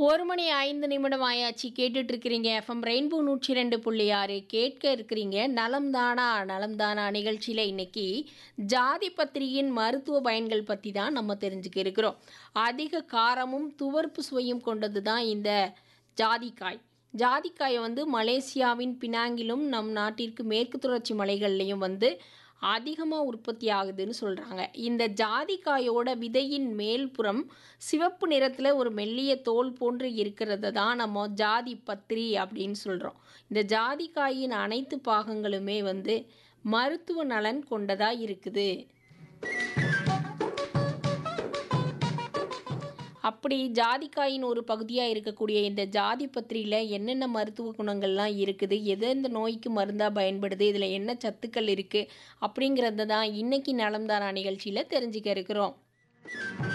ஒரு மணி ஐந்து நிமிடம் ஆயாச்சு கேட்டுட்டு இருக்கிறீங்க எஃப்எம் ரெயின்போ நூற்றி ரெண்டு புள்ளி ஆறு கேட்க இருக்கிறீங்க நலம் தானா நலம் தானா நிகழ்ச்சியில் இன்னைக்கு ஜாதி பத்திரியின் மருத்துவ பயன்கள் பற்றி தான் நம்ம தெரிஞ்சுக்க இருக்கிறோம் அதிக காரமும் துவர்ப்பு சுவையும் கொண்டது தான் இந்த ஜாதிக்காய் ஜாதிக்காயை வந்து மலேசியாவின் பினாங்கிலும் நம் நாட்டிற்கு மேற்கு தொடர்ச்சி மலைகள்லையும் வந்து அதிகமாக உற்பத்தி ஆகுதுன்னு சொல்கிறாங்க இந்த ஜாதிக்காயோட விதையின் மேல்புறம் சிவப்பு நிறத்தில் ஒரு மெல்லிய தோல் போன்று இருக்கிறத தான் நம்ம ஜாதி பத்திரி அப்படின்னு சொல்கிறோம் இந்த ஜாதிக்காயின் அனைத்து பாகங்களுமே வந்து மருத்துவ நலன் கொண்டதாக இருக்குது அப்படி ஜாதிக்காயின் ஒரு பகுதியாக இருக்கக்கூடிய இந்த ஜாதி பத்திரியில் என்னென்ன மருத்துவ குணங்கள்லாம் இருக்குது எது எந்த நோய்க்கு மருந்தாக பயன்படுது இதில் என்ன சத்துக்கள் இருக்குது அப்படிங்கிறத தான் இன்னைக்கு நலம்தானா நிகழ்ச்சியில் தெரிஞ்சுக்க இருக்கிறோம்